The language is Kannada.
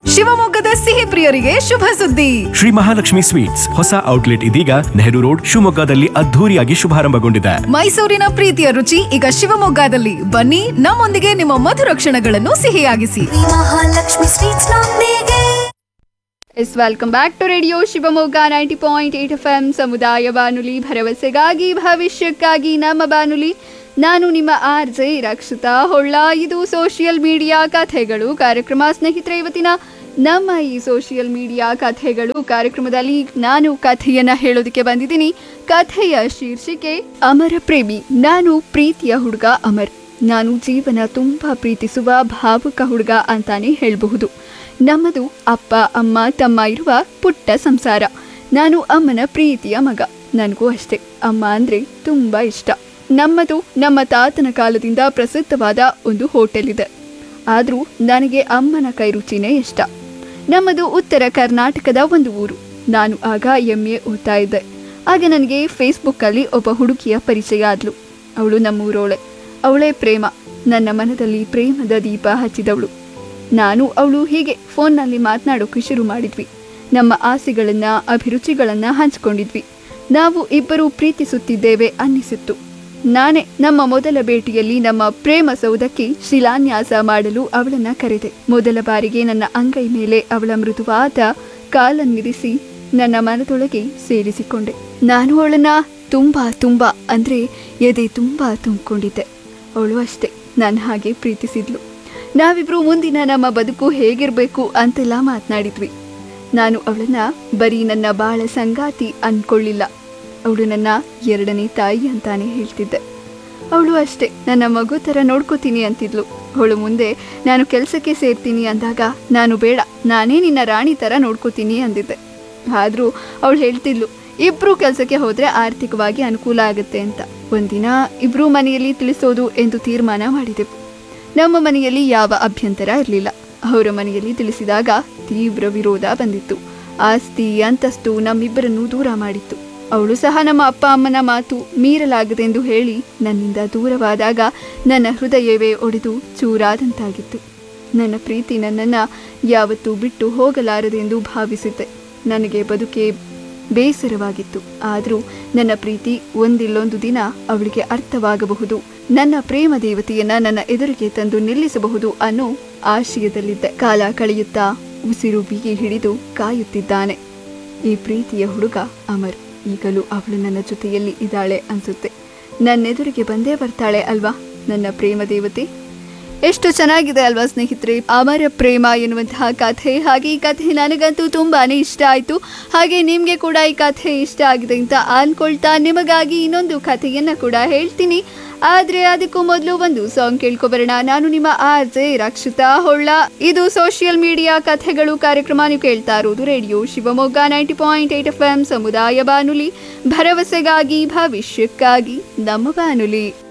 ಶಿವಮೊಗ್ಗದ ಸಿಹಿ ಪ್ರಿಯರಿಗೆ ಶುಭ ಸುದ್ದಿ ಶ್ರೀ ಮಹಾಲಕ್ಷ್ಮಿ ಸ್ವೀಟ್ಸ್ ಹೊಸ ಔಟ್ಲೆಟ್ ಇದೀಗ ನೆಹರು ರೋಡ್ ಶಿವಮೊಗ್ಗದಲ್ಲಿ ಅದ್ಧೂರಿಯಾಗಿ ಶುಭಾರಂಭಗೊಂಡಿದೆ ಮೈಸೂರಿನ ಪ್ರೀತಿಯ ರುಚಿ ಈಗ ಶಿವಮೊಗ್ಗದಲ್ಲಿ ಬನ್ನಿ ನಮ್ಮೊಂದಿಗೆ ನಿಮ್ಮ ಮಧುರ ಕ್ಷಣಗಳನ್ನು ಸಿಹಿಯಾಗಿಸಿ ಮಹಾಲಕ್ಷ್ಮಿ ಸ್ವೀಟ್ಸ್ ನೊಂದಿಗೆ yes welcome back to radio Shivamogga ninety point eight F M ಸಮುದಾಯ ಬಾನುಲಿ ಭರವಸೆಗಾಗಿ ಭವಿಷ್ಯಕ್ಕಾಗಿ ನಮ್ಮ ಬಾನುಲಿ ನಾನು ನಿಮ್ಮ ಆರ್ ಜೆ ರಕ್ಷಿತಾ ಹೊಳ್ಳ ಇದು ಸೋಷಿಯಲ್ ಮೀಡಿಯಾ ಕಥೆಗಳು ಕಾರ್ಯಕ್ರಮ ಸ್ನೇಹಿತರೆ ಇವತ್ತಿನ ನಮ್ಮ ಈ ಸೋಷಿಯಲ್ ಮೀಡಿಯಾ ಕಥೆಗಳು ಕಾರ್ಯಕ್ರಮದಲ್ಲಿ ನಾನು ಕಥೆಯನ್ನ ಹೇಳೋದಕ್ಕೆ ಬಂದಿದ್ದೀನಿ ಕಥೆಯ ಶೀರ್ಷಿಕೆ ಅಮರ ಪ್ರೇಮಿ ನಾನು ಪ್ರೀತಿಯ ಹುಡುಗ ಅಮರ್ ನಾನು ಜೀವನ ತುಂಬಾ ಪ್ರೀತಿಸುವ ಭಾವುಕ ಹುಡುಗ ಅಂತಾನೆ ಹೇಳಬಹುದು ನಮ್ಮದು ಅಪ್ಪ ಅಮ್ಮ ತಮ್ಮ ಇರುವ ಪುಟ್ಟ ಸಂಸಾರ ನಾನು ಅಮ್ಮನ ಪ್ರೀತಿಯ ಮಗ ನನಗೂ ಅಷ್ಟೇ ಅಮ್ಮ ಅಂದರೆ ತುಂಬ ಇಷ್ಟ ನಮ್ಮದು ನಮ್ಮ ತಾತನ ಕಾಲದಿಂದ ಪ್ರಸಿದ್ಧವಾದ ಒಂದು ಹೋಟೆಲ್ ಇದೆ ಆದರೂ ನನಗೆ ಅಮ್ಮನ ಕೈ ರುಚಿನೇ ಇಷ್ಟ ನಮ್ಮದು ಉತ್ತರ ಕರ್ನಾಟಕದ ಒಂದು ಊರು ನಾನು ಆಗ ಎಮ್ ಎ ಓದ್ತಾ ಇದ್ದೆ ಆಗ ನನಗೆ ಫೇಸ್ಬುಕ್ಕಲ್ಲಿ ಒಬ್ಬ ಹುಡುಗಿಯ ಪರಿಚಯ ಆದ್ಲು ಅವಳು ನಮ್ಮೂರೋಳೆ ಅವಳೇ ಪ್ರೇಮ ನನ್ನ ಮನದಲ್ಲಿ ಪ್ರೇಮದ ದೀಪ ಹಚ್ಚಿದವಳು ನಾನು ಅವಳು ಹೀಗೆ ಫೋನ್ನಲ್ಲಿ ಮಾತನಾಡೋಕೆ ಶುರು ಮಾಡಿದ್ವಿ ನಮ್ಮ ಆಸೆಗಳನ್ನು ಅಭಿರುಚಿಗಳನ್ನು ಹಂಚ್ಕೊಂಡಿದ್ವಿ ನಾವು ಇಬ್ಬರು ಪ್ರೀತಿಸುತ್ತಿದ್ದೇವೆ ಅನ್ನಿಸಿತ್ತು ನಾನೇ ನಮ್ಮ ಮೊದಲ ಭೇಟಿಯಲ್ಲಿ ನಮ್ಮ ಪ್ರೇಮ ಸೌಧಕ್ಕೆ ಶಿಲಾನ್ಯಾಸ ಮಾಡಲು ಅವಳನ್ನ ಕರೆದೆ ಮೊದಲ ಬಾರಿಗೆ ನನ್ನ ಅಂಗೈ ಮೇಲೆ ಅವಳ ಮೃದುವಾದ ಕಾಲನ್ನಿರಿಸಿ ನನ್ನ ಮನದೊಳಗೆ ಸೇರಿಸಿಕೊಂಡೆ ನಾನು ಅವಳನ್ನ ತುಂಬಾ ತುಂಬಾ ಅಂದ್ರೆ ಎದೆ ತುಂಬಾ ತುಂಬಿಕೊಂಡಿದ್ದೆ ಅವಳು ಅಷ್ಟೇ ನಾನು ಹಾಗೆ ಪ್ರೀತಿಸಿದ್ಲು ನಾವಿಬ್ರು ಮುಂದಿನ ನಮ್ಮ ಬದುಕು ಹೇಗಿರಬೇಕು ಅಂತೆಲ್ಲ ಮಾತನಾಡಿದ್ವಿ ನಾನು ಅವಳನ್ನ ಬರೀ ನನ್ನ ಬಾಳ ಸಂಗಾತಿ ಅನ್ಕೊಳ್ಳಿಲ್ಲ ಅವಳು ನನ್ನ ಎರಡನೇ ತಾಯಿ ಅಂತಾನೆ ಹೇಳ್ತಿದ್ದೆ ಅವಳು ಅಷ್ಟೇ ನನ್ನ ಮಗು ಥರ ನೋಡ್ಕೋತೀನಿ ಅಂತಿದ್ಲು ಅವಳು ಮುಂದೆ ನಾನು ಕೆಲಸಕ್ಕೆ ಸೇರ್ತೀನಿ ಅಂದಾಗ ನಾನು ಬೇಡ ನಾನೇ ನಿನ್ನ ರಾಣಿ ಥರ ನೋಡ್ಕೋತೀನಿ ಅಂದಿದ್ದೆ ಆದರೂ ಅವಳು ಹೇಳ್ತಿದ್ಲು ಇಬ್ರು ಕೆಲಸಕ್ಕೆ ಹೋದರೆ ಆರ್ಥಿಕವಾಗಿ ಅನುಕೂಲ ಆಗುತ್ತೆ ಅಂತ ಒಂದಿನ ಇಬ್ರು ಮನೆಯಲ್ಲಿ ತಿಳಿಸೋದು ಎಂದು ತೀರ್ಮಾನ ಮಾಡಿದೆವು ನಮ್ಮ ಮನೆಯಲ್ಲಿ ಯಾವ ಅಭ್ಯಂತರ ಇರಲಿಲ್ಲ ಅವರ ಮನೆಯಲ್ಲಿ ತಿಳಿಸಿದಾಗ ತೀವ್ರ ವಿರೋಧ ಬಂದಿತ್ತು ಆಸ್ತಿ ಅಂತಸ್ತು ನಮ್ಮಿಬ್ಬರನ್ನು ದೂರ ಮಾಡಿತ್ತು ಅವಳು ಸಹ ನಮ್ಮ ಅಪ್ಪ ಅಮ್ಮನ ಮಾತು ಮೀರಲಾಗದೆಂದು ಹೇಳಿ ನನ್ನಿಂದ ದೂರವಾದಾಗ ನನ್ನ ಹೃದಯವೇ ಒಡೆದು ಚೂರಾದಂತಾಗಿತ್ತು ನನ್ನ ಪ್ರೀತಿ ನನ್ನನ್ನು ಯಾವತ್ತೂ ಬಿಟ್ಟು ಹೋಗಲಾರದೆಂದು ಭಾವಿಸಿದ್ದೆ ನನಗೆ ಬದುಕೆ ಬೇಸರವಾಗಿತ್ತು ಆದರೂ ನನ್ನ ಪ್ರೀತಿ ಒಂದಿಲ್ಲೊಂದು ದಿನ ಅವಳಿಗೆ ಅರ್ಥವಾಗಬಹುದು ನನ್ನ ಪ್ರೇಮ ದೇವತೆಯನ್ನ ನನ್ನ ಎದುರಿಗೆ ತಂದು ನಿಲ್ಲಿಸಬಹುದು ಅನ್ನೋ ಆಶಯದಲ್ಲಿದ್ದೆ ಕಾಲ ಕಳೆಯುತ್ತಾ ಉಸಿರು ಬಿಗಿ ಹಿಡಿದು ಕಾಯುತ್ತಿದ್ದಾನೆ ಈ ಪ್ರೀತಿಯ ಹುಡುಗ ಅಮರ್ ಈಗಲೂ ಅವಳು ನನ್ನ ಜೊತೆಯಲ್ಲಿ ಇದ್ದಾಳೆ ಅನ್ಸುತ್ತೆ ನನ್ನೆದುರಿಗೆ ಬಂದೇ ಬರ್ತಾಳೆ ಅಲ್ವಾ ನನ್ನ ಪ್ರೇಮ ದೇವತೆ ಎಷ್ಟು ಚೆನ್ನಾಗಿದೆ ಅಲ್ವಾ ಸ್ನೇಹಿತರೆ ಅಮರ ಪ್ರೇಮ ಎನ್ನುವಂತಹ ಕಥೆ ಹಾಗೆ ಈ ಕಥೆ ನನಗಂತೂ ತುಂಬಾನೇ ಇಷ್ಟ ಆಯಿತು ಹಾಗೆ ನಿಮಗೆ ಕೂಡ ಈ ಕಥೆ ಇಷ್ಟ ಆಗಿದೆ ಅಂತ ಅನ್ಕೊಳ್ತಾ ನಿಮಗಾಗಿ ಇನ್ನೊಂದು ಕಥೆಯನ್ನ ಕೂಡ ಹೇಳ್ತೀನಿ ಆದ್ರೆ ಅದಕ್ಕೂ ಮೊದಲು ಒಂದು ಸಾಂಗ್ ಕೇಳ್ಕೊಬರೋಣ ನಾನು ನಿಮ್ಮ ಆರ್ ಜೆ ರಕ್ಷಿತಾ ಹೊಳ್ಳ ಇದು ಸೋಷಿಯಲ್ ಮೀಡಿಯಾ ಕಥೆಗಳು ಕಾರ್ಯಕ್ರಮ ನೀವು ಕೇಳ್ತಾ ಇರೋದು radio Shivamogga ninety point eight F M ಸಮುದಾಯ ಬಾನುಲಿ ಭರವಸೆಗಾಗಿ ಭವಿಷ್ಯಕ್ಕಾಗಿ ನಮ್ಮ ಬಾನುಲಿ